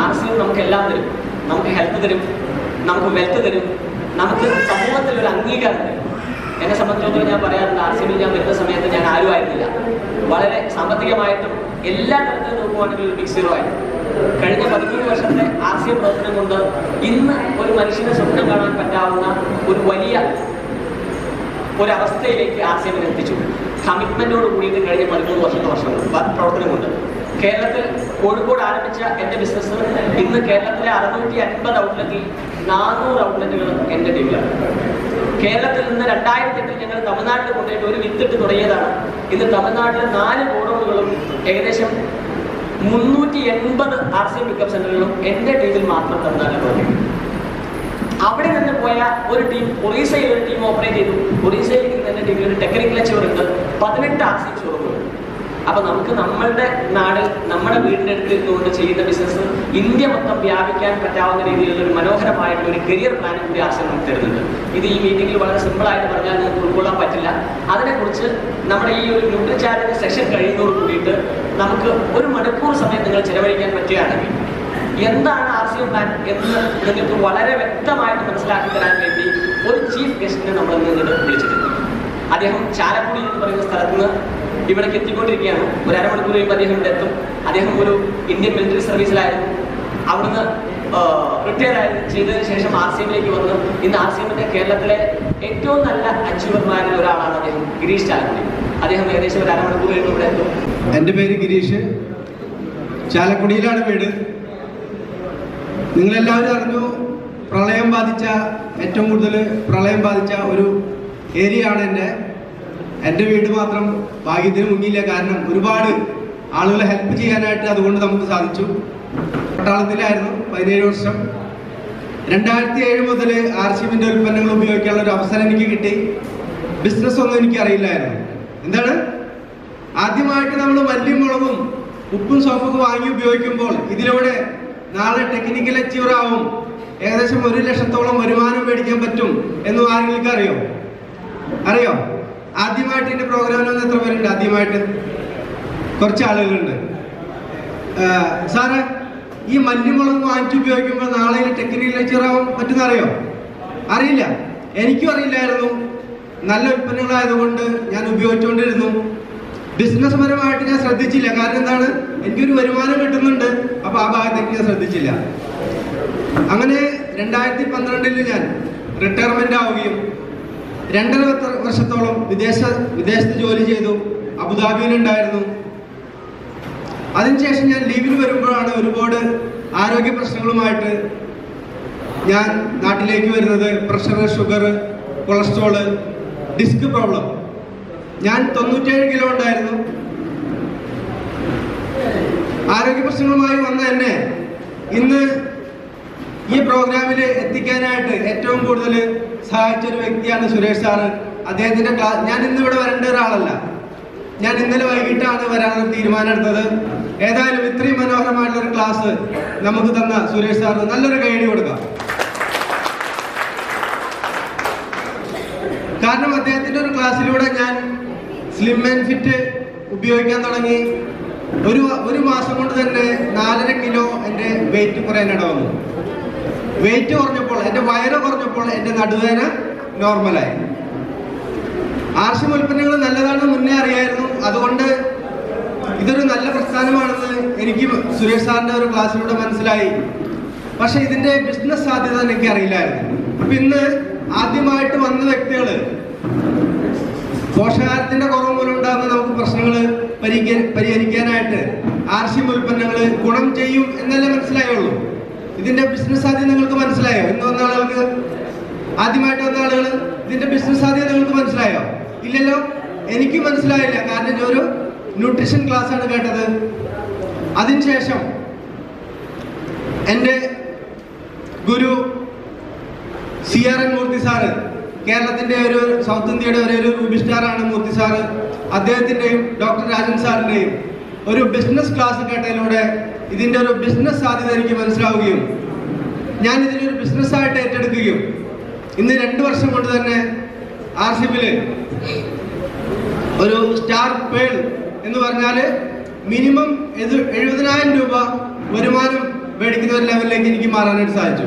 R C M നമുക്ക് എല്ലാം തരും നമുക്ക് ഹെൽത്ത് തരും നമുക്ക് വെൽത്ത് തരും നമുക്ക് സമൂഹത്തിൽ ഒരു അംഗീകാരം തരും എന്നെ സംബന്ധിച്ചിടത്തോളം ഞാൻ പറയാറുണ്ട് ആർ സി ബിയിൽ ഞാൻ വരുന്ന സമയത്ത് ഞാൻ ആരും ആയിരുന്നില്ല വളരെ സാമ്പത്തികമായിട്ടും എല്ലാ തരത്തിലും നോക്കുവാണെങ്കിൽ ഒരു ബിഗ് സീറോ ആയിരുന്നു കഴിഞ്ഞ പതിമൂന്ന് വർഷത്തെ ആർ സി എം പ്രവർത്തനം കൊണ്ട് ഇന്ന് ഒരു മനുഷ്യന് സ്വപ്നം കാണാൻ പറ്റാവുന്ന ഒരു വലിയ ഒരവസ്ഥയിലേക്ക് ആർ സി എമ്മിനെ എത്തിച്ചു കമ്മിറ്റ്മെന്റോട് കൂടിയിട്ട് കഴിഞ്ഞ പതിമൂന്ന് വർഷത്തെ വർഷം പ്രവർത്തനം കൊണ്ട് കേരളത്തിൽ കോഴിക്കോട് ആരംഭിച്ച എൻ്റെ ബിസിനസ് ഇന്ന് കേരളത്തിലെ അറുന്നൂറ്റി അൻപത് ഔട്ട്ലെറ്റിൽ നാനൂറ് ഔട്ട്ലെറ്റുകൾ എൻ്റെ ടീമിലാണ് കേരളത്തിൽ നിന്ന് രണ്ടായിരത്തി എട്ടിൽ ഞങ്ങൾ തമിഴ്നാട്ടിൽ കൊണ്ടുപോയിട്ട് ഒരു വിത്തിട്ട് തുടങ്ങിയതാണ് ഇന്ന് തമിഴ്നാട്ടിലെ നാല് ഗോഡൗണുകളും ഏകദേശം മുന്നൂറ്റി എൺപത് ആർ സി എം പിക്കപ്പ് സെന്ററുകളും എൻ്റെ ടീമിൽ മാത്രം തമിഴ്നാട്ടിൽ പ്രവർത്തിക്കുന്നു അവിടെ നിന്ന് പോയ ഒരു ടീം ഒറീസയിൽ ഒരു ടീം ഓപ്പറേറ്റ് ചെയ്തു ഒറീസയിൽ ഇരിക്കുന്ന ടീമിൽ ഒരു ടെക്നിക്കൽ അച്ചീവർ ഉണ്ട് പതിനെട്ട് ആർ സി ഷോറൂമുകൾ അപ്പൊ നമുക്ക് നമ്മളുടെ നാടിൽ നമ്മുടെ വീടിന്റെ അടുത്ത് ഇരുന്നുകൊണ്ട് ചെയ്യുന്ന ബിസിനസ് ഇന്ത്യ മൊത്തം വ്യാപിക്കാൻ പറ്റാവുന്ന രീതിയിലുള്ള ഒരു മനോഹരമായിട്ടുള്ള ഒരു കരിയർ പ്ലാനും കൂടി ആശയം നമുക്ക് തരുന്നുണ്ട് ഇത് ഈ മീറ്റിംഗിൽ വളരെ സിമ്പിൾ ആയിട്ട് പറഞ്ഞാൽ നിങ്ങൾക്ക് ഉൾക്കൊള്ളാൻ പറ്റില്ല അതിനെക്കുറിച്ച് നമ്മുടെ ഈ ഒരു ന്യൂട്രി ചാലഞ്ച് സെഷൻ കഴിയുന്നതോട് കൂടിയിട്ട് നമുക്ക് ഒരു മണിക്കൂർ സമയം നിങ്ങൾ ചെലവഴിക്കാൻ പറ്റുകയാണെങ്കിൽ എന്താണ് ആർ സി എം പ്ലാൻ എന്ന് നിങ്ങൾക്ക് വളരെ വ്യക്തമായിട്ട് മനസ്സിലാക്കി തരാൻ വേണ്ടി ഒരു ചീഫ് ഗസ്റ്റിനെ നമ്മൾ ഇന്ന് ഇങ്ങോട്ട് വിളിച്ചിട്ടുണ്ട് അദ്ദേഹം ചാലക്കുടി എന്ന് പറയുന്ന സ്ഥലത്ത് നിന്ന് ഇവിടേക്ക് എത്തിക്കൊണ്ടിരിക്കുകയാണ് ഒരു അരമണിക്കൂർ കഴിയുമ്പോൾ അദ്ദേഹം ഇവിടെ എത്തും അദ്ദേഹം ഒരു ഇന്ത്യൻ മിലിറ്ററി സർവീസിലായിരുന്നു അവിടുന്ന് റിട്ടയർ ആയി ചെയ്തതിന് ശേഷം ആർ സി എമ്മിലേക്ക് വന്ന് ഇന്ന് ആർ സി എമ്മിന്റെ കേരളത്തിലെ ഏറ്റവും നല്ല അച്ചീവർമാരിൽ ഒരാളാണ് അദ്ദേഹം ഗിരീഷ് ചാലക്കുടി അദ്ദേഹം ഏകദേശം ഒരു അരമണിക്കൂർ കഴിയുമ്പോൾ ഇവിടെ എത്തും എൻ്റെ പേര് ഗിരീഷ് ചാലക്കുടിയിലാണ് വീട് നിങ്ങളെല്ലാവരും അറിഞ്ഞു പ്രളയം ബാധിച്ച ഏറ്റവും കൂടുതൽ പ്രളയം ബാധിച്ച ഒരു ഏരിയ ആണ് എൻ്റെ എൻ്റെ വീട് മാത്രം ഭാഗ്യത്തിന് മുങ്ങിയില്ല കാരണം ഒരുപാട് ആളുകളെ ഹെൽപ്പ് ചെയ്യാനായിട്ട് അതുകൊണ്ട് നമുക്ക് സാധിച്ചു പട്ടാളത്തിലായിരുന്നു പതിനേഴ് വർഷം രണ്ടായിരത്തി ഏഴ് മുതൽ ആർ സി ബിൻ്റെ ഉൽപ്പന്നങ്ങൾ ഉപയോഗിക്കാനുള്ള ഒരു അവസരം എനിക്ക് കിട്ടി ബിസിനസ് ഒന്നും എനിക്ക് അറിയില്ലായിരുന്നു എന്താണ് ആദ്യമായിട്ട് നമ്മൾ മല്ലിയും മുളകും ഉപ്പും സോപ്പൊക്കെ വാങ്ങി ഉപയോഗിക്കുമ്പോൾ ഇതിലൂടെ നാളെ ടെക്നിക്കൽ അച്ചീവർ ആവും ഏകദേശം ഒരു ലക്ഷത്തോളം വരുമാനം മേടിക്കാൻ പറ്റും എന്ന് ആരെങ്കിലും അറിയോ അറിയോ ആദ്യമായിട്ട് ഇതിന്റെ പ്രോഗ്രാമിൽ വന്ന് എത്ര പേരുണ്ട് ആദ്യമായിട്ട് കുറച്ച് ആളുകളുണ്ട് ആ, സാറ് ഈ മല്ലിമുളക് വാങ്ങിച്ച് ഉപയോഗിക്കുമ്പോൾ നാളെ ടെക്നിക്കൽ അച്ചീവർ ആവാൻ പറ്റുന്ന അറിയോ അറിയില്ല എനിക്കും അറിയില്ലായിരുന്നു നല്ല ഉൽപ്പന്നങ്ങളായതുകൊണ്ട് ഞാൻ ഉപയോഗിച്ചുകൊണ്ടിരുന്നു ബിസിനസ് പരമായിട്ട് ഞാൻ ശ്രദ്ധിച്ചില്ല കാരണം എന്താണ് എനിക്കൊരു വരുമാനം കിട്ടുന്നുണ്ട് അപ്പൊ ആ ഭാഗത്തേക്ക് ഞാൻ ശ്രദ്ധിച്ചില്ല അങ്ങനെ രണ്ടായിരത്തി പന്ത്രണ്ടിൽ ഞാൻ റിട്ടയർമെന്റ് ആവുകയും രണ്ടര വർത്ത- വർഷത്തോളം വിദേശ വിദേശത്ത് ജോലി ചെയ്തു അബുദാബിയിലുണ്ടായിരുന്നു അതിനുശേഷം ഞാൻ ലീവിൽ വരുമ്പോഴാണ് ഒരുപാട് ആരോഗ്യ പ്രശ്നങ്ങളുമായിട്ട് ഞാൻ നാട്ടിലേക്ക് വരുന്നത് pressure sugar cholesterol disc problem ഞാൻ തൊണ്ണൂറ്റേഴ് കിലോ ഉണ്ടായിരുന്നു ആരോഗ്യ പ്രശ്നങ്ങളുമായി വന്ന എന്നെ ഇന്ന് ഈ പ്രോഗ്രാമിൽ എത്തിക്കാനായിട്ട് ഏറ്റവും കൂടുതൽ സഹായിച്ച ഒരു വ്യക്തിയാണ് സുരേഷ് സാറ് അദ്ദേഹത്തിന്റെ ക്ലാസ് ഞാൻ ഇന്ന് ഇവിടെ വരേണ്ട ഒരാളല്ല ഞാൻ ഇന്നലെ വൈകിട്ടാണ് വരാനുള്ള തീരുമാനം എടുത്തത് ഏതായാലും ഇത്രയും മനോഹരമായിട്ടുള്ള ഒരു ക്ലാസ് നമുക്ക് തന്ന സുരേഷ് സാറിന് നല്ലൊരു കൈയടി കൊടുക്കാം കാരണം അദ്ദേഹത്തിന്റെ ഒരു ക്ലാസ്സിലൂടെ ഞാൻ സ്ലിം ആൻഡ് ഫിറ്റ് ഉപയോഗിക്കാൻ തുടങ്ങി ഒരു ഒരു മാസം കൊണ്ട് തന്നെ നാലര കിലോ എൻ്റെ വെയിറ്റ് കുറയാനിട വന്നു വെയിറ്റ് കുറഞ്ഞപ്പോൾ എൻ്റെ വയറ് കുറഞ്ഞപ്പോൾ എൻ്റെ നടുവേന നോർമലായി ആർഷ്യം ഉൽപ്പന്നങ്ങൾ നല്ലതാണെന്ന് മുന്നേ അറിയായിരുന്നു അതുകൊണ്ട് ഇതൊരു നല്ല പ്രസ്ഥാനമാണെന്ന് എനിക്ക് സുരേഷ് സാറിന്റെ ഒരു ക്ലാസ്സിലൂടെ മനസ്സിലായി പക്ഷെ ഇതിന്റെ ബിസിനസ് സാധ്യത എനിക്ക് അറിയില്ലായിരുന്നു അപ്പൊ ഇന്ന് ആദ്യമായിട്ട് വന്ന വ്യക്തികള് പോഷകാഹാരത്തിന്റെ കുറവ് മൂലം ഉണ്ടാകുന്ന നമുക്ക് പ്രശ്നങ്ങൾ പരിഹരിക്കാനായിട്ട് ആർഷ്യം ഉൽപ്പന്നങ്ങൾ ഗുണം ചെയ്യും എന്നല്ലേ മനസ്സിലായുള്ളൂ ഇതിന്റെ ബിസിനസ് സാധ്യത നിങ്ങൾക്ക് മനസ്സിലായോ ഇന്ന് വന്ന ആളുകൾക്ക് ആദ്യമായിട്ട് വന്ന ആളുകൾ ഇതിന്റെ ബിസിനസ് സാധ്യത നിങ്ങൾക്ക് മനസ്സിലായോ ഇല്ലല്ലോ എനിക്ക് മനസ്സിലായില്ല കാരണം ഞാൻ ഒരു ന്യൂട്രീഷൻ ക്ലാസ് ആണ് കേട്ടത് അതിനുശേഷം എൻ്റെ ഗുരു C R N Murthy sir കേരളത്തിന്റെ ഒരു സൗത്ത് ഇന്ത്യയുടെ ഒരു ഒരു റൂബി സ്റ്റാർ ആണ് മൂർത്തി സാറ് അദ്ദേഹത്തിന്റെയും ഡോക്ടർ രാജൻ സാറിന്റെയും ഒരു ബിസിനസ് ക്ലാസ് കേട്ടതിലൂടെ ഇതിന്റെ ഒരു ബിസിനസ് സാധ്യത എനിക്ക് മനസ്സിലാവുകയും ഞാൻ ഇതിനൊരു ബിസിനസ് ആയിട്ട് ഏറ്റെടുക്കുകയും ഇന്ന് രണ്ട് വർഷം കൊണ്ട് തന്നെ ആർ സി ബില് ഒരു സ്റ്റാർ പേൾ എന്ന് പറഞ്ഞാൽ മിനിമം എഴുപതിനായിരം രൂപ വരുമാനം മേടിക്കുന്ന ഒരു ലെവലിലേക്ക് എനിക്ക് മാറാനായിട്ട് സാധിച്ചു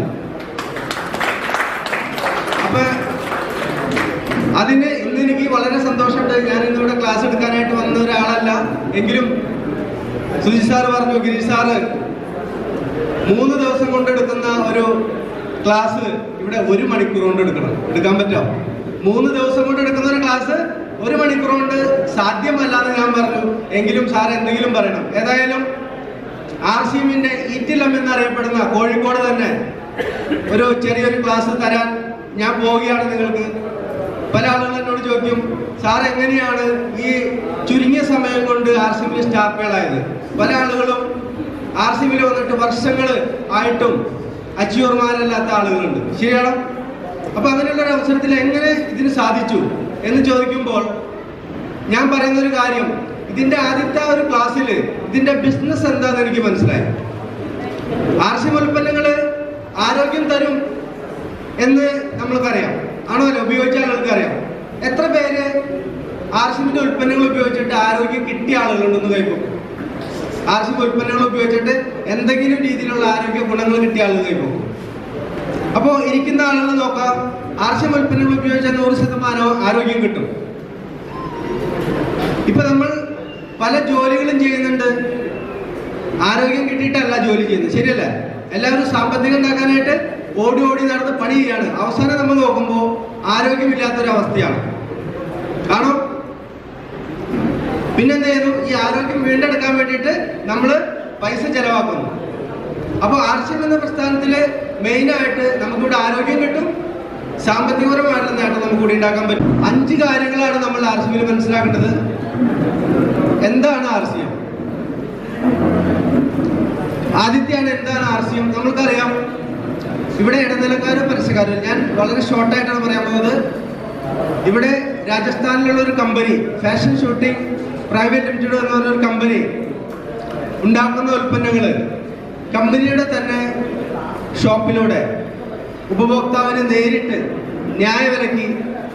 അപ്പൊ അതിന് ഇന്ന് എനിക്ക് വളരെ സന്തോഷമുണ്ട് ഞാൻ ഇന്നിവിടെ ക്ലാസ് എടുക്കാനായിട്ട് വന്ന ഒരാളല്ല എങ്കിലും സുജി സാറ് പറഞ്ഞു ഗിരീഷ് സാറ് മൂന്ന് ദിവസം കൊണ്ട് എടുക്കുന്ന ഒരു ക്ലാസ് ഇവിടെ ഒരു മണിക്കൂർ കൊണ്ട് എടുക്കണം എടുക്കാൻ പറ്റോ മൂന്ന് ദിവസം കൊണ്ട് എടുക്കുന്ന ഒരു ക്ലാസ് ഒരു മണിക്കൂർ കൊണ്ട് സാധ്യമല്ല എന്ന് ഞാൻ പറഞ്ഞു എങ്കിലും സാർ എന്തെങ്കിലും പറയണം ഏതായാലും ആർ സി എമ്മിന്റെ ഈറ്റിലം എന്നറിയപ്പെടുന്ന കോഴിക്കോട് തന്നെ ഒരു ചെറിയൊരു ക്ലാസ് തരാൻ ഞാൻ പോവുകയാണ് നിങ്ങൾക്ക് പല ആളുകളും എന്നോട് ചോദിക്കും സാർ എങ്ങനെയാണ് ഈ ചുരുങ്ങിയ സമയം കൊണ്ട് ആർ സി എമ്മിൽ സ്റ്റാഫുകളായത് പല ആളുകളും ആർ സി എമ്മിൽ വന്നിട്ട് വർഷങ്ങൾ ആയിട്ടും അച്ചീവർമാരല്ലാത്ത ആളുകളുണ്ട് ശരിയാണോ അപ്പൊ അങ്ങനെയുള്ള ഒരു അവസരത്തിൽ എങ്ങനെ ഇതിന് സാധിച്ചു എന്ന് ചോദിക്കുമ്പോൾ ഞാൻ പറയുന്ന ഒരു കാര്യം ഇതിന്റെ ആദ്യത്തെ ഒരു ക്ലാസ്സിൽ ഇതിന്റെ ബിസിനസ് എന്താണെന്ന് എനിക്ക് മനസ്സിലായി ആർ സി എം ഉൽപ്പന്നങ്ങൾ ആരോഗ്യം തരും എന്ന് നമ്മൾക്കറിയാം ആണോ അല്ലേ ഉപയോഗിച്ച ആളുകൾക്ക് അറിയാം എത്ര പേര് ആർ സി എമ്മിന്റെ ഉൽപ്പന്നങ്ങൾ ഉപയോഗിച്ചിട്ട് ആരോഗ്യം കിട്ടിയ ആളുകളുണ്ടെന്ന് കൈപ്പോ ആർ സി എം ഉൽപ്പന്നങ്ങൾ ഉപയോഗിച്ചിട്ട് എന്തെങ്കിലും രീതിയിലുള്ള ആരോഗ്യ ഗുണങ്ങൾ കിട്ടിയ ആളുകൾ കൈപ്പോ അപ്പോ ഇരിക്കുന്ന ആളുകൾ നോക്കാം ആർ സി എം ഉൽപ്പന്നങ്ങൾ ഉപയോഗിച്ചാൽ നൂറ് ശതമാനം ആരോഗ്യം കിട്ടും ഇപ്പൊ നമ്മൾ പല ജോലികളും ചെയ്യുന്നുണ്ട് ആരോഗ്യം കിട്ടിയിട്ടല്ല ജോലി ചെയ്യുന്നത് ശരിയല്ലേ എല്ലാവരും സാമ്പത്തികം ഉണ്ടാക്കാനായിട്ട് ഓടി ഓടി നടന്ന് പണി ചെയ്യാണ് അവസാനം നമ്മൾ നോക്കുമ്പോൾ ആരോഗ്യമില്ലാത്തൊരവസ്ഥയാണ് ആണോ പിന്നെന്ത് ചെയ്യുന്നു ഈ ആരോഗ്യം വീണ്ടെടുക്കാൻ വേണ്ടിയിട്ട് നമ്മൾ പൈസ ചെലവാക്കുന്നു അപ്പോൾ ആർഷ്യം എന്ന പ്രസ്ഥാനത്തില് മെയിനായിട്ട് നമുക്കിവിടെ ആരോഗ്യം കിട്ടും സാമ്പത്തികപരമായിട്ടുള്ള നേട്ടം നമുക്ക് ഇവിടെ ഉണ്ടാക്കാൻ പറ്റും അഞ്ച് കാര്യങ്ങളാണ് നമ്മൾ ആർ സി മനസ്സിലാക്കേണ്ടത് എന്താണ് ആർ സി എം ആദ്യത്തെയാണ് എന്താണ് ആർ സി എം നമ്മൾക്കറിയാം ഇവിടെ ഇടനിലക്കാരും പരസ്യക്കാരും ഞാൻ വളരെ ഷോർട്ടായിട്ടാണ് പറയാൻ പോകുന്നത് ഇവിടെ രാജസ്ഥാനിലുള്ള ഒരു company fashion shooting private limited എന്ന് പറഞ്ഞ ഒരു കമ്പനി ഉണ്ടാക്കുന്ന ഉൽപ്പന്നങ്ങൾ കമ്പനിയുടെ തന്നെ ഷോപ്പിലൂടെ ഉപഭോക്താവിന് നേരിട്ട് ന്യായവിലക്ക്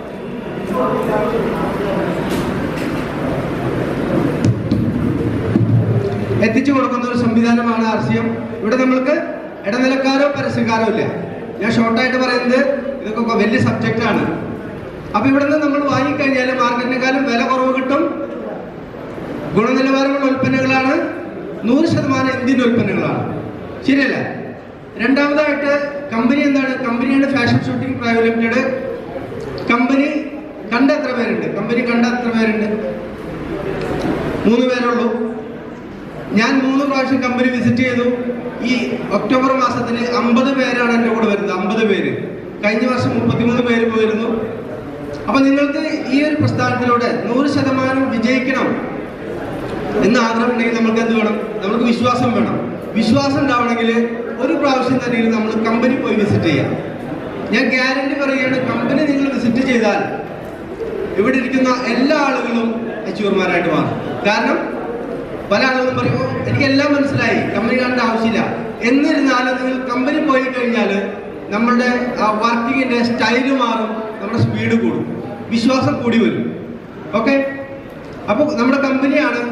എത്തിച്ചു കൊടുക്കുന്ന ഒരു സംവിധാനമാണ് ആർ സി എം ഇവിടെ നമ്മൾക്ക് ഇടനിലക്കാരോ പരസ്യക്കാരോ ഇല്ല ഞാൻ ഷോർട്ടായിട്ട് പറയുന്നത് ഇതൊക്കെ വലിയ സബ്ജക്റ്റ് ആണ് അപ്പൊ ഇവിടെ നിന്ന് നമ്മൾ വാങ്ങിക്കഴിഞ്ഞാൽ മാർക്കറ്റിനെക്കാളും വില കുറവ് കിട്ടും ഗുണനിലവാരമുള്ള ഉൽപ്പന്നങ്ങളാണ് നൂറ് ശതമാനം ഇന്ത്യൻ ഉൽപ്പന്നങ്ങളാണ് ശരിയല്ലേ രണ്ടാമതായിട്ട് കമ്പനി എന്താണ് കമ്പനിയാണ് fashion shooting private limited company കണ്ട എത്ര പേരുണ്ട് കമ്പനി കണ്ട എത്ര പേരുണ്ട് മൂന്ന് പേരുള്ളൂ ഞാൻ മൂന്ന് പ്രാവശ്യം കമ്പനി വിസിറ്റ് ചെയ്തു ഈ ഒക്ടോബർ മാസത്തിൽ അമ്പത് പേരാണ് എൻ്റെ കൂടെ വരുന്നത് അമ്പത് പേര് കഴിഞ്ഞ വർഷം മുപ്പത്തിമൂന്ന് പേര് പോയിരുന്നു അപ്പൊ നിങ്ങൾക്ക് ഈ ഒരു പ്രസ്ഥാനത്തിലൂടെ നൂറ് ശതമാനം വിജയിക്കണം എന്ന് ആഗ്രഹം ഉണ്ടെങ്കിൽ നമുക്ക് എന്ത് വേണം നമുക്ക് വിശ്വാസം വേണം വിശ്വാസം ഉണ്ടാവണമെങ്കിൽ ഒരു പ്രാവശ്യം തന്നെ നമ്മൾ കമ്പനി പോയി വിസിറ്റ് ചെയ്യാം ഞാൻ ഗ്യാരണ്ടി പറയുകയാണ് കമ്പനി നിങ്ങൾ വിസിറ്റ് ചെയ്താൽ ഇവിടെ ഇരിക്കുന്ന എല്ലാ ആളുകളും അച്ചീവർമാരായിട്ട് മാറും കാരണം പല ആളുകളും പറയും "ഓ, എനിക്കെല്ലാം മനസ്സിലായി കമ്പനി കാണേണ്ട ആവശ്യമില്ല എന്നിരുന്നാലും നിങ്ങൾ കമ്പനി പോയി കഴിഞ്ഞാൽ നമ്മളുടെ ആ വർക്കിങ്ങിന്റെ സ്റ്റൈല് മാറും നമ്മുടെ സ്പീഡ് കൂടും വിശ്വാസം കൂടി വരും ഓക്കെ അപ്പോൾ നമ്മുടെ കമ്പനിയാണ്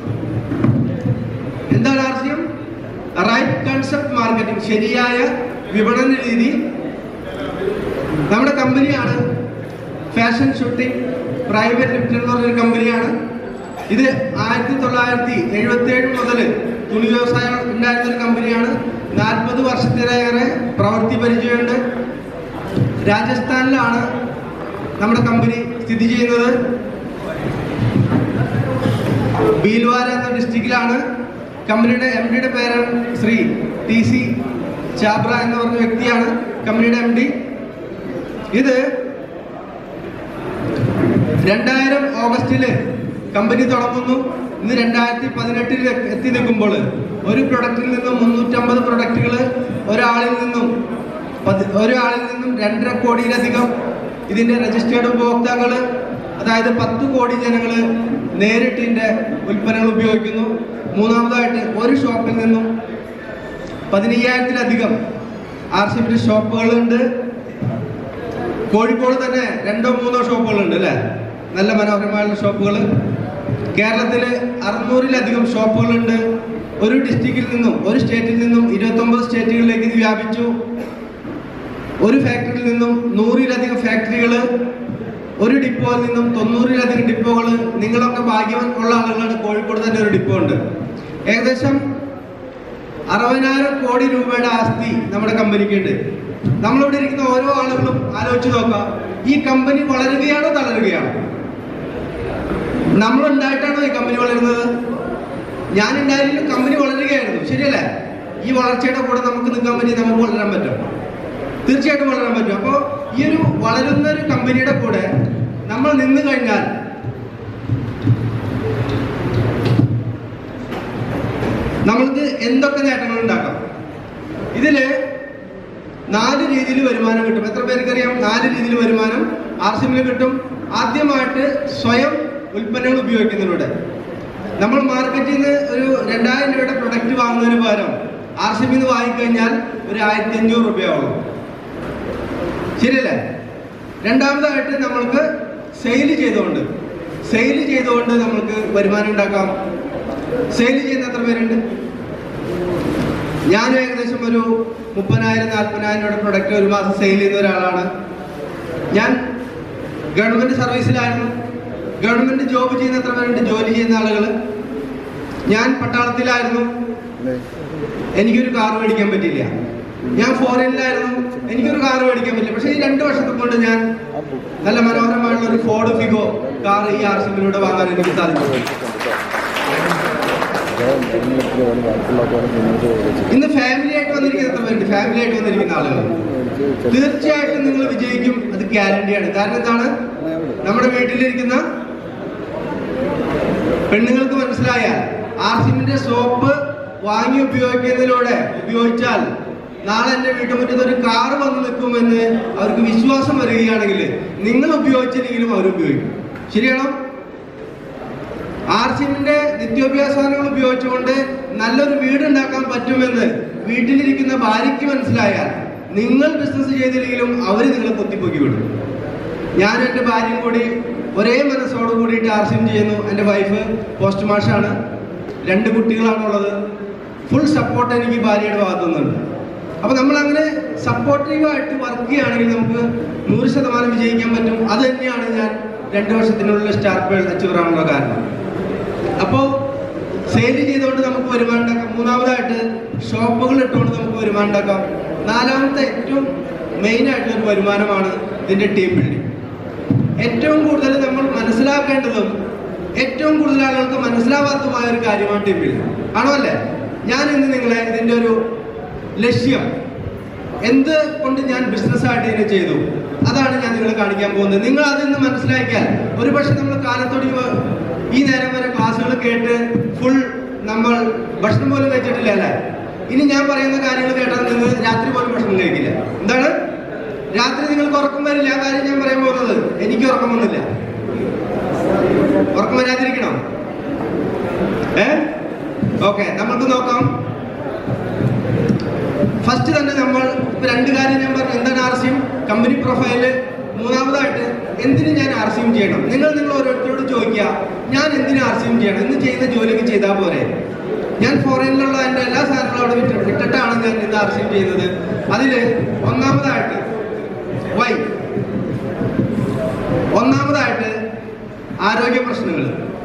എന്താണ് ആർസ്യം റൈറ്റ് കൺസെപ്റ്റ് മാർക്കറ്റിംഗ് ശരിയായ വിപണന രീതി നമ്മുടെ കമ്പനിയാണ് ഫാഷൻ ഷൂട്ടിംഗ് പ്രൈവറ്റ് ലിമിറ്റഡ് എന്ന് പറഞ്ഞൊരു കമ്പനിയാണ് ഇത് ആയിരത്തി തൊള്ളായിരത്തി എഴുപത്തി ഏഴ് മുതൽ തുണി വ്യവസായം ഉണ്ടായിരുന്ന ഒരു കമ്പനിയാണ് നാൽപ്പത് വർഷത്തിലേറെ പ്രവൃത്തി പരിചയമുണ്ട് രാജസ്ഥാനിലാണ് നമ്മുടെ കമ്പനി സ്ഥിതി ചെയ്യുന്നത് ഭീൽവാര എന്ന ഡിസ്ട്രിക്റ്റിലാണ് കമ്പനിയുടെ എം ഡിയുടെ പേരാണ് ശ്രീ ടി സി ചാബ്ര എന്ന് പറഞ്ഞ വ്യക്തിയാണ് കമ്പനിയുടെ എം ഡി ഇത് രണ്ടായിരം ഓഗസ്റ്റില് കമ്പനി തുടങ്ങുന്നു ഇന്ന് രണ്ടായിരത്തി പതിനെട്ടിൽ എത്തി നിൽക്കുമ്പോൾ ഒരു പ്രൊഡക്റ്റിൽ നിന്നും മുന്നൂറ്റമ്പത് പ്രൊഡക്റ്റുകൾ ഒരാളിൽ നിന്നും പതി- ഒരാളിൽ നിന്നും രണ്ടര കോടിയിലധികം ഇതിന്റെ രജിസ്റ്റേർഡ് ഉപഭോക്താക്കൾ അതായത് പത്ത് കോടി ജനങ്ങൾ നേരിട്ട് ഇതിന്റെ ഉൽപ്പന്നങ്ങൾ ഉപയോഗിക്കുന്നു മൂന്നാമതായിട്ട് ഒരു ഷോപ്പിൽ നിന്നും പതിനയ്യായിരത്തിലധികം ആർ സി ബി ഷോപ്പുകളുണ്ട് കോഴിക്കോട് തന്നെ രണ്ടോ മൂന്നോ ഷോപ്പുകളുണ്ട് അല്ലേ നല്ല മനോഹരമായുള്ള ഷോപ്പുകൾ കേരളത്തിൽ അറുന്നൂറിലധികം ഷോപ്പുകളുണ്ട് ഒരു ഡിസ്ട്രിക്റ്റിൽ നിന്നും ഒരു സ്റ്റേറ്റിൽ നിന്നും ഇരുപത്തൊമ്പത് സ്റ്റേറ്റുകളിലേക്ക് ഇത് വ്യാപിച്ചു ഒരു ഫാക്ടറിയിൽ നിന്നും നൂറിലധികം ഫാക്ടറികൾ ഒരു ഡിപ്പോയിൽ നിന്നും തൊണ്ണൂറിലധികം ഡിപ്പോകൾ നിങ്ങളൊക്കെ ഭാഗ്യം ഉള്ള ആളുകളാണ് കോഴിക്കോട് തന്നെ ഒരു ഡിപ്പോ ഉണ്ട് ഏകദേശം അറുപതിനായിരം കോടി രൂപയുടെ ആസ്തി നമ്മുടെ കമ്പനിക്ക് ഉണ്ട് നമ്മളിവിടെ ഇരിക്കുന്ന ഓരോ ആളുകളും ആലോചിച്ച് നോക്കാം ഈ കമ്പനി വളരുകയാണോ തളരുകയാണോ നമ്മളുണ്ടായിട്ടാണോ ഈ കമ്പനി വളരുന്നത് ഞാൻ ഉണ്ടായാലും കമ്പനി വളരുകയായിരുന്നു ശരിയല്ലേ ഈ വളർച്ചയുടെ കൂടെ നമുക്ക് നിൽക്കാൻ പറ്റി നമുക്ക് വളരാൻ പറ്റും തീർച്ചയായിട്ടും വളരാൻ പറ്റും അപ്പോൾ ഈ ഒരു വളരുന്ന ഒരു കമ്പനിയുടെ കൂടെ നമ്മൾ നിന്ന് കഴിഞ്ഞാൽ നമ്മൾക്ക് എന്തൊക്കെ നേട്ടങ്ങൾ ഉണ്ടാക്കാം ഇതില് നാല് രീതിയിൽ വരുമാനം കിട്ടും എത്ര പേർക്കറിയാം നാല് രീതിയിൽ വരുമാനം ആർ സിമിൽ കിട്ടും ആദ്യമായിട്ട് സ്വയം ഉൽപ്പന്നങ്ങൾ ഉപയോഗിക്കുന്നതിലൂടെ നമ്മൾ മാർക്കറ്റിൽ നിന്ന് ഒരു രണ്ടായിരം രൂപയുടെ പ്രൊഡക്റ്റ് വാങ്ങുന്നതിന് പകരം ആർ സിമിൽ നിന്ന് വാങ്ങിക്കഴിഞ്ഞാൽ ഒരു ആയിരത്തി അഞ്ഞൂറ് രൂപയാവുള്ളൂ ശരിയല്ലേ രണ്ടാമതായിട്ട് നമ്മൾക്ക് സെയിൽ ചെയ്തുകൊണ്ട് സെയിൽ ചെയ്തുകൊണ്ട് നമ്മൾക്ക് വരുമാനം ഉണ്ടാക്കാം സെയിൽ ചെയ്യുന്ന എത്ര പേരുണ്ട് ഞാൻ ഏകദേശം ഒരു മുപ്പതിനായിരം നാൽപ്പതിനായിരം രൂപയുടെ പ്രൊഡക്റ്റ് ഒരു മാസം സെയിൽ ചെയ്യുന്ന ഒരാളാണ് ഞാൻ ഗവൺമെന്റ് സർവീസിലായിരുന്നു ഗവൺമെന്റ് ജോബ് ചെയ്യുന്ന എത്ര പേരുണ്ട് ജോലി ചെയ്യുന്ന ആളുകൾ ഞാൻ പട്ടാളത്തിലായിരുന്നു എനിക്കൊരു കാർ മേടിക്കാൻ പറ്റില്ല ഞാൻ ഫോറിനിലായിരുന്നു എനിക്കൊരു കാർ മേടിക്കാൻ പറ്റില്ല പക്ഷേ ഈ രണ്ട് വർഷത്തെ കൊണ്ട് ഞാൻ നല്ല മനോഹരമായിട്ടുള്ള ഒരു ഫോർഡ് ഫിഗോ കാർ ഈ ആർ സിമിലൂടെ വാങ്ങാൻ എനിക്ക് സാധിച്ചു ഇന്ന് ഫാമിലി ആയിട്ട് വന്നിരിക്കുന്ന എത്ര പേരുണ്ട് ഫാമിലി ആയിട്ട് വന്നിരിക്കുന്ന ആളുകൾ തീർച്ചയായിട്ടും നിങ്ങൾ വിജയിക്കും അത് ഗ്യാരണ്ടിയാണ് കാരണം എന്താണ് നമ്മുടെ വീട്ടിലിരിക്കുന്ന പെണ്ണുങ്ങൾക്ക് മനസ്സിലായാൽ ആർസിമിന്റെ സോപ്പ് വാങ്ങി ഉപയോഗിക്കുന്നതിലൂടെ ഉപയോഗിച്ചാൽ നാളെ എന്റെ വീട്ടുമുറ്റത്ത് ഒരു കാർ വന്ന് നിൽക്കുമെന്ന് അവർക്ക് വിശ്വാസം വരികയാണെങ്കിൽ നിങ്ങൾ ഉപയോഗിച്ചില്ലെങ്കിലും അവർ ഉപയോഗിക്കും ശരിയാണോ ആർസിമിന്റെ നിത്യോപയോഗസാധനങ്ങൾ ഉപയോഗിച്ചുകൊണ്ട് നല്ലൊരു വീട് ഉണ്ടാക്കാൻ പറ്റുമെന്ന് വീട്ടിലിരിക്കുന്ന ഭാര്യയ്ക്ക് മനസ്സിലായാൽ നിങ്ങൾ ബിസിനസ് ചെയ്തില്ലെങ്കിലും അവർ നിങ്ങളെ കൊത്തിപ്പൊക്കി വിടും ഞാനും എൻ്റെ ഭാര്യയും കൂടി ഒരേ മനസ്സോട് കൂടിയിട്ട് ആർസിം ചെയ്യുന്നു എൻ്റെ വൈഫ് പോസ്റ്റ് മാഷാണ് രണ്ട് കുട്ടികളാണുള്ളത് ഫുൾ സപ്പോർട്ട് എനിക്ക് ഭാര്യയുടെ ഭാഗത്തു നിന്നുണ്ട് അപ്പൊ നമ്മൾ അങ്ങനെ സപ്പോർട്ടീവായിട്ട് വർക്ക് ചെയ്യുകയാണെങ്കിൽ നമുക്ക് നൂറ് ശതമാനം വിജയിക്കാൻ പറ്റും അത് തന്നെയാണ് ഞാൻ രണ്ട് വർഷത്തിനുള്ളിൽ സ്റ്റാർ പേൾ അച്ചീവർ ആണുള്ള കാരണം അപ്പോൾ സെയിൽ ചെയ്തുകൊണ്ട് നമുക്ക് വരുമാനം ഉണ്ടാക്കാം മൂന്നാമതായിട്ട് ഷോപ്പുകൾ ഇട്ടുകൊണ്ട് നമുക്ക് വരുമാനം ഉണ്ടാക്കാം നാലാമത്തെ ഏറ്റവും മെയിൻ ആയിട്ടുള്ള ഒരു വരുമാനമാണ് ഇതിന്റെ ടീം ബിൽഡിംഗ് ഏറ്റവും കൂടുതൽ നമ്മൾ മനസ്സിലാക്കേണ്ടതും ഏറ്റവും കൂടുതൽ ആളുകൾക്ക് മനസ്സിലാവാത്തതുമായ ഒരു കാര്യമാണ് ടീം ബിൽഡിംഗ് ആണോ അല്ലേ ഞാൻ ഇന്ന് നിങ്ങളെ ഇതിന്റെ ഒരു ലക്ഷ്യം എന്ത് കൊണ്ട് ഞാൻ ബിസിനസ് ആയിട്ട് ഇതിനെ ചെയ്തു അതാണ് ഞാൻ നിങ്ങളെ കാണിക്കാൻ പോകുന്നത് നിങ്ങൾ അതിൽ നിന്ന് മനസ്സിലാക്കിയാൽ ഒരു പക്ഷെ നമ്മൾ കാലത്തോടെ ഈ നേരം വരെ ക്ലാസ്സുകൾ കേട്ട് ഫുൾ നമ്മൾ ഭക്ഷണം പോലും കഴിച്ചിട്ടില്ല അല്ലേ ഇനി ഞാൻ പറയുന്ന കാര്യങ്ങൾ കേട്ടാൽ നിങ്ങൾ രാത്രി പോലും ഭക്ഷണം കഴിക്കില്ല എന്താണ് രാത്രി നിങ്ങൾക്ക് ഉറക്കം വരില്ല ആ കാര്യം ഞാൻ പറയാൻ പോകുന്നത് എനിക്ക് ഉറക്കം വന്നില്ല ഉറക്കം വരാതിരിക്കണം ഏ ഓക്കെ നമുക്ക് നോക്കാം ഫസ്റ്റ് തന്നെ നമ്മൾ ഇപ്പൊ രണ്ട് കാര്യം ഞാൻ പറഞ്ഞു എന്താണ് ആർ സിയും കമ്പനി പ്രൊഫൈല് മൂന്നാമതായിട്ട് എന്തിനു ഞാൻ ആർ സിയും ചെയ്യണം നിങ്ങൾ നിങ്ങൾ ഓരോരുത്തരോട് ചോദിക്കുക ഞാൻ എന്തിനു ആർ സിയും ചെയ്യണം ഇന്ന് ചെയ്യുന്ന ജോലിക്ക് ചെയ്താൽ പോരെ ഞാൻ ഫോറിനിലുള്ള എൻ്റെ എല്ലാ സാധനങ്ങളും അവിടെ വിട്ട് വിട്ടിട്ടാണ് ഞാൻ ഇന്ന് ആർ സിയും ചെയ്യുന്നത് അതില് ഒന്നാമതായിട്ട് വൈ ഒന്നാമതായിട്ട് ആരോഗ്യ പ്രശ്നങ്ങൾ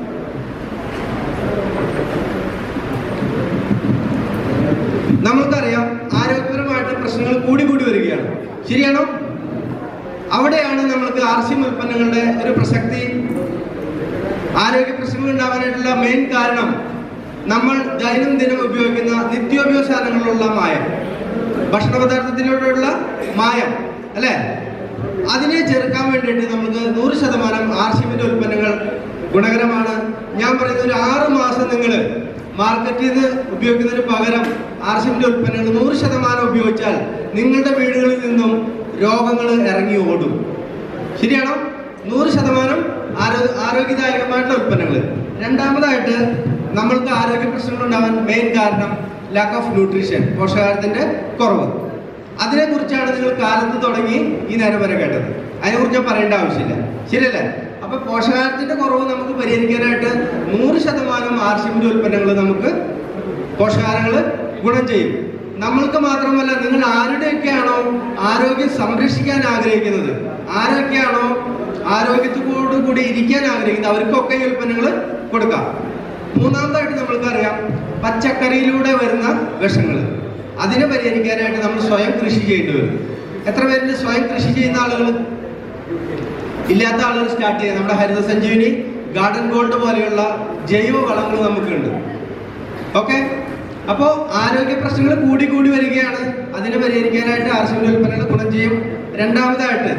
നമ്മൾക്കറിയാം ആരോഗ്യപരമായിട്ട് പ്രശ്നങ്ങൾ കൂടി കൂടി വരികയാണ് ശരിയാണോ അവിടെയാണ് നമ്മൾക്ക് ആർ സി ഉൽപ്പന്നങ്ങളുടെ ഒരു പ്രസക്തി ആരോഗ്യ പ്രശ്നങ്ങൾ ഉണ്ടാവാനായിട്ടുള്ള മെയിൻ കാരണം നമ്മൾ ദൈനംദിനം ഉപയോഗിക്കുന്ന നിത്യോപയോഗ സാധനങ്ങളിലുള്ള മായം ഭക്ഷണ പദാർത്ഥത്തിലൂടെയുള്ള മായം അല്ലേ അതിനെ ചെറുക്കാൻ വേണ്ടിയിട്ട് നമുക്ക് നൂറ് ശതമാനം ആർ സിമിന്റെ ഉൽപ്പന്നങ്ങൾ ഗുണകരമാണ് ഞാൻ പറയുന്ന ഒരു ആറ് മാസം നിങ്ങൾ മാർക്കറ്റിൽ നിന്ന് ഉപയോഗിക്കുന്നതിന് പകരം ആർ സിമിന്റെ ഉൽപ്പന്നങ്ങൾ നൂറ് ശതമാനം ഉപയോഗിച്ചാൽ നിങ്ങളുടെ വീടുകളിൽ നിന്നും രോഗങ്ങൾ ഇറങ്ങി ഓടും ശരിയാണോ നൂറ് ശതമാനം ആരോ- ആരോഗ്യദായകമായിട്ടുള്ള ഉൽപ്പന്നങ്ങൾ രണ്ടാമതായിട്ട് നമ്മൾക്ക് ആരോഗ്യ പ്രശ്നങ്ങൾ ഉണ്ടാവാൻ മെയിൻ കാരണം ലാക്ക് ഓഫ് ന്യൂട്രീഷൻ പോഷകാഹാരത്തിന്റെ കുറവ് അതിനെക്കുറിച്ചാണ് നിങ്ങൾ കാലത്ത് തുടങ്ങി ഈ നേരം വരെ കേട്ടത് അതിനെക്കുറിച്ച് ഞാൻ പറയേണ്ട ആവശ്യമില്ല ശരിയല്ലേ അപ്പൊ പോഷകാഹാരത്തിന്റെ കുറവ് നമുക്ക് പരിഹരിക്കാനായിട്ട് നൂറ് ശതമാനം ആർഷിമിന്റെ ഉൽപ്പന്നങ്ങൾ നമുക്ക് പോഷകാഹാരങ്ങൾ ഗുണം ചെയ്യും നമ്മൾക്ക് മാത്രമല്ല നിങ്ങൾ ആരുടെയൊക്കെയാണോ ആരോഗ്യം സംരക്ഷിക്കാൻ ആഗ്രഹിക്കുന്നത് ആരൊക്കെയാണോ ആരോഗ്യത്തോടു കൂടി ഇരിക്കാൻ ആഗ്രഹിക്കുന്നത് അവർക്കൊക്കെ ഈ ഉൽപ്പന്നങ്ങൾ കൊടുക്കാം മൂന്നാമതായിട്ട് നമ്മൾക്കറിയാം പച്ചക്കറിയിലൂടെ വരുന്ന വിഷങ്ങൾ അതിനെ പരിഹരിക്കാനായിട്ട് നമ്മൾ സ്വയം കൃഷി ചെയ്യേണ്ടി വരും എത്ര പേരുണ്ട് സ്വയം കൃഷി ചെയ്യുന്ന ആളുകൾ ഇല്ലാത്ത ആളുകൾ സ്റ്റാർട്ട് ചെയ്യാം നമ്മുടെ ഹരിത സഞ്ജീവിനി ഗാർഡൻ ഗോൾഡ് പോലെയുള്ള ജൈവ വളങ്ങൾ നമുക്കുണ്ട് ഓക്കെ അപ്പോ ആരോഗ്യ പ്രശ്നങ്ങൾ കൂടി കൂടി വരികയാണ് അതിനെ പരിഹരിക്കാനായിട്ട് ആർസിന്റെ ഉൽപ്പന്നങ്ങൾ ഗുണം ചെയ്യും രണ്ടാമതായിട്ട്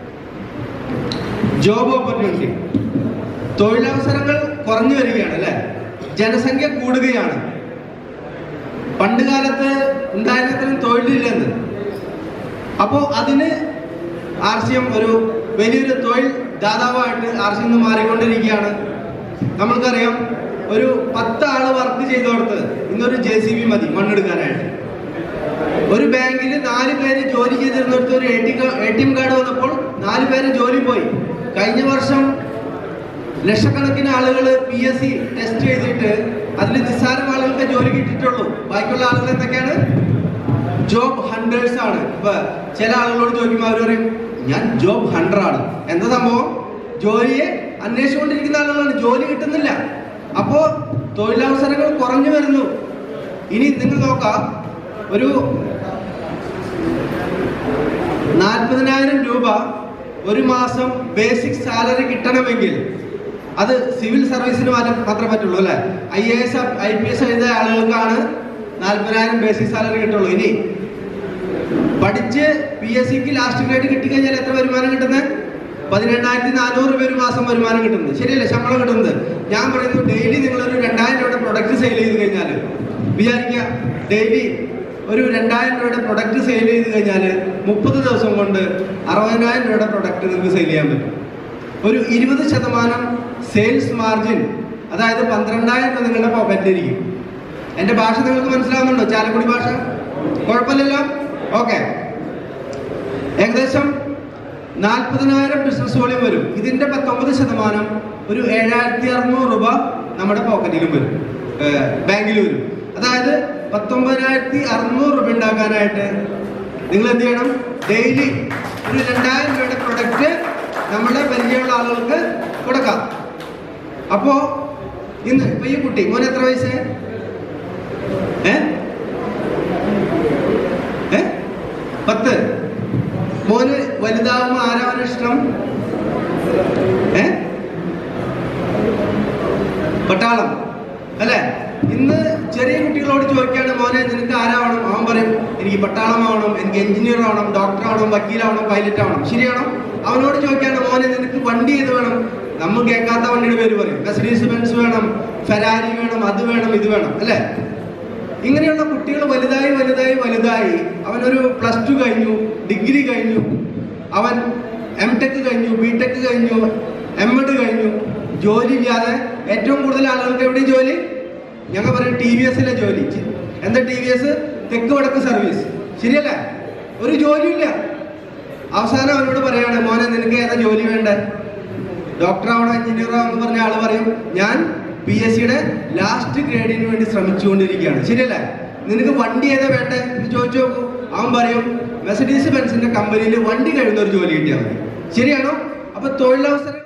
ജോബ് ഓപ്പർച്യൂണിറ്റി തൊഴിലവസരങ്ങൾ കുറഞ്ഞു വരികയാണ് അല്ലെ ജനസംഖ്യ കൂടുകയാണ് പണ്ട് കാലത്ത് ഉണ്ടായിരുന്നത്രയും തൊഴിലില്ലെന്ന് അപ്പോ അതിന് ആർ സി എം ഒരു വലിയൊരു തൊഴിൽ ദാതാവായിട്ട് ആർ സി എം മാറിക്കൊണ്ടിരിക്കുകയാണ് നമ്മൾക്കറിയാം ഒരു പത്ത് ആള് വർക്ക് ചെയ്തോടത്ത് ഇന്നൊരു ജെ സി ബി മതി മണ്ണെടുക്കാനായിട്ട് ഒരു ബാങ്കിൽ നാല് പേര് ജോലി ചെയ്തിരുന്നിടത്ത് ഒരു A T A T M card വന്നപ്പോൾ നാല് പേര് ജോലി പോയി കഴിഞ്ഞ വർഷം ലക്ഷക്കണക്കിന് ആളുകൾ പി എസ് സി ടെസ്റ്റ് ചെയ്തിട്ട് അതിൽ നിസ്സാരം ആളുകൾക്ക് ജോലി കിട്ടിയിട്ടുള്ളൂ ബാക്കിയുള്ള ആളുകൾ എന്തൊക്കെയാണ് ജോബ് ഹണ്ടേഴ്സ് ആണ് ഇപ്പൊ ചില ആളുകളോട് ചോദിക്കുമ്പോൾ അവർ പറയും ഞാൻ ജോബ് ഹണ്ടർ ആണ് എന്താ സംഭവം ജോലിയെ അന്വേഷിച്ചുകൊണ്ടിരിക്കുന്ന ആളുകളാണ് ജോലി കിട്ടുന്നില്ല അപ്പോ തൊഴിലവസരങ്ങൾ കുറഞ്ഞു വരുന്നു ഇനി നിങ്ങൾ നോക്കാം ഒരു നാൽപ്പതിനായിരം രൂപ ഒരു മാസം ബേസിക് സാലറി കിട്ടണമെങ്കിൽ അത് സിവിൽ സർവീസിന് മാറ്റം മാത്രമേ പറ്റുള്ളൂ അല്ലെ I A S I P S എഴുതിയ ആളുകൾക്കാണ് നാൽപ്പതിനായിരം ബേസിക് സാലറി കിട്ടുള്ളൂ ഇനി പഠിച്ച് പി എസ് സിക്ക് ലാസ്റ്റ് ഗ്രേഡ് കിട്ടിക്കഴിഞ്ഞാൽ എത്ര വരുമാനം കിട്ടുന്നത് പതിനെണ്ണായിരത്തി നാനൂറ് രൂപ ഒരു മാസം വരുമാനം കിട്ടുന്നത് ശരിയല്ലേ ശമ്പളം കിട്ടുന്നത് ഞാൻ പറയുന്നു ഡെയിലി നിങ്ങളൊരു രണ്ടായിരം രൂപയുടെ പ്രൊഡക്റ്റ് സെയിൽ ചെയ്ത് കഴിഞ്ഞാൽ വിചാരിക്കുക ഡെയിലി ഒരു രണ്ടായിരം രൂപയുടെ പ്രൊഡക്റ്റ് സെയിൽ ചെയ്ത് കഴിഞ്ഞാൽ മുപ്പത് ദിവസം കൊണ്ട് അറുപതിനായിരം രൂപയുടെ പ്രൊഡക്റ്റ് നിങ്ങൾക്ക് സെയിൽ ചെയ്യാൻ പറ്റും ഒരു ഇരുപത് ശതമാനം സെയിൽസ് മാർജിൻ അതായത് പന്ത്രണ്ടായിരം രൂപ നിങ്ങളുടെ പോക്കറ്റിലിരിക്കും എന്റെ ഭാഷ നിങ്ങൾക്ക് മനസ്സിലാവുന്നുണ്ടോ ചാലക്കുടി ഭാഷ കുഴപ്പമില്ലല്ലോ ഓക്കെ ഏകദേശം നാൽപ്പതിനായിരം ബിസിനസ് വോളിയം വരും ഇതിന്റെ പത്തൊമ്പത് ശതമാനം ഒരു ഏഴായിരത്തി അറുന്നൂറ് രൂപ നമ്മുടെ പോക്കറ്റിലും വരും ബാങ്കിൽ വരും അതായത് പത്തൊമ്പതിനായിരത്തി അറുന്നൂറ് രൂപ ഉണ്ടാക്കാനായിട്ട് നിങ്ങൾ എന്ത് ചെയ്യണം ഡെയിലി ഒരു രണ്ടായിരം രൂപയുടെ പ്രൊഡക്റ്റ് നമ്മുടെ പരിചയമുള്ള ആളുകൾക്ക് കൊടുക്കാം അപ്പോ ഇന്ന് ഇപ്പൊ ഈ കുട്ടി മോൻ എത്ര വയസ്സ് ഏ ഏ പത്ത് മോന് വലുതാവുമ്പോ ആരാവന് ഇഷ്ടം ഏ പട്ടാളം അല്ലെ ഇന്ന് ചെറിയ കുട്ടികളോട് ചോദിക്കാണ് മോനെ നിനക്ക് ആരാവണം അവൻ പറയും എനിക്ക് പട്ടാളമാവണം എനിക്ക് എഞ്ചിനീയർ ആവണം ഡോക്ടർ ആവണം വക്കീലാവണം പൈലറ്റ് ആവണം ശരിയാണോ അവനോട് ചോദിക്കാണ് മോനെ നിനക്ക് വണ്ടി ഏത് വേണം നമ്മൾ കേൾക്കാത്ത വണ്ടിയുടെ പേര് പറയും മെസഡീസ് ബെൻസ് വേണം ഫെരാരി വേണം അത് വേണം ഇത് വേണം അല്ലേ ഇങ്ങനെയുള്ള കുട്ടികൾ വലുതായി വലുതായി വലുതായി അവനൊരു പ്ലസ് ടു കഴിഞ്ഞു ഡിഗ്രി കഴിഞ്ഞു അവൻ എം ടെക് കഴിഞ്ഞു ബി ടെക് കഴിഞ്ഞു എം എഡ് കഴിഞ്ഞു ജോലി ഇല്ലാതെ ഏറ്റവും കൂടുതൽ ആളുകൾക്ക് എവിടെയും ജോലി ഞങ്ങൾ പറയും ടി വി എസിലെ ജോലി എന്താ ടി വി എസ് തെക്ക് വടക്ക് സർവീസ് ശരിയല്ലേ ഒരു ജോലിയില്ല അവസാനം അവനോട് പറയാണ് മോനെ നിനക്ക് ഏതാ ജോലി വേണ്ടേ ഡോക്ടർ ആവണോ എഞ്ചിനീയർ ആവണം എന്ന് പറഞ്ഞ ആള് പറയും ഞാൻ പി എസ് സിയുടെ ലാസ്റ്റ് ഗ്രേഡിന് വേണ്ടി ശ്രമിച്ചുകൊണ്ടിരിക്കുകയാണ് ശരിയല്ലേ നിനക്ക് വണ്ടി ഏതാ വേണ്ടേ എന്ന് ചോദിച്ചു നോക്കൂ അവൻ പറയും മെസഡീസ് ബെൻസിന്റെ കമ്പനിയിൽ വണ്ടി കഴിയുന്ന ഒരു ജോലി കിട്ടിയാൽ മതി ശരിയാണോ അപ്പൊ തൊഴിലവസരം